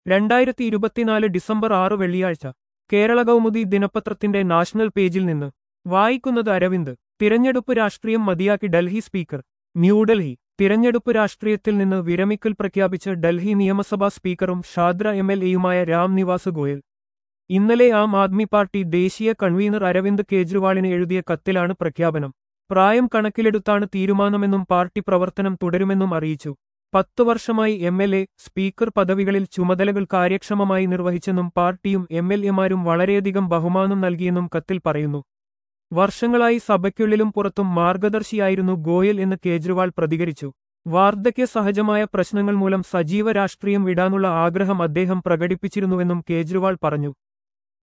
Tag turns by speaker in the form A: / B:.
A: രണ്ടായിരത്തി ഇരുപത്തിനാല് ഡിസംബർ ആറ് വെള്ളിയാഴ്ച കേരള കൗമുദി ദിനപത്രത്തിന്റെ നാഷണൽ പേജിൽ നിന്ന് വായിക്കുന്നത് അരവിന്ദ് തിരഞ്ഞെടുപ്പ് രാഷ്ട്രീയം മതിയാക്കി ഡൽഹി സ്പീക്കർ ന്യൂഡൽഹി തിരഞ്ഞെടുപ്പ് രാഷ്ട്രീയത്തിൽ നിന്ന് വിരമിക്കൽ പ്രഖ്യാപിച്ച് ഡൽഹി നിയമസഭാ സ്പീക്കറും ഷാദ്ര എം എൽ എയുമായ രാം നിവാസ് ഗോയൽ ഇന്നലെ ആം ആദ്മി പാർട്ടി ദേശീയ കൺവീനർ അരവിന്ദ് കേജ്രിവാളിന് എഴുതിയ കത്തിലാണ് പ്രഖ്യാപനം പ്രായം കണക്കിലെടുത്താണ് തീരുമാനമെന്നും പാർട്ടി പ്രവർത്തനം തുടരുമെന്നും അറിയിച്ചു പത്തു വർഷമായി എം എൽ എ സ്പീക്കർ പദവികളിൽ ചുമതലകൾ കാര്യക്ഷമമായി നിർവഹിച്ചെന്നും പാർട്ടിയും എം എൽ എമാരും വളരെയധികം ബഹുമാനം നൽകിയെന്നും കത്തിൽ പറയുന്നു വർഷങ്ങളായി സഭയ്ക്കുള്ളിലും പുറത്തും മാർഗദർശിയായിരുന്നു ഗോയൽ എന്ന് കേജ്രിവാൾ പ്രതികരിച്ചു വാർദ്ധക്യ സഹജമായ പ്രശ്നങ്ങൾ മൂലം സജീവ രാഷ്ട്രീയം വിടാനുള്ള ആഗ്രഹം അദ്ദേഹം പ്രകടിപ്പിച്ചിരുന്നുവെന്നും കേജ്രിവാൾ പറഞ്ഞു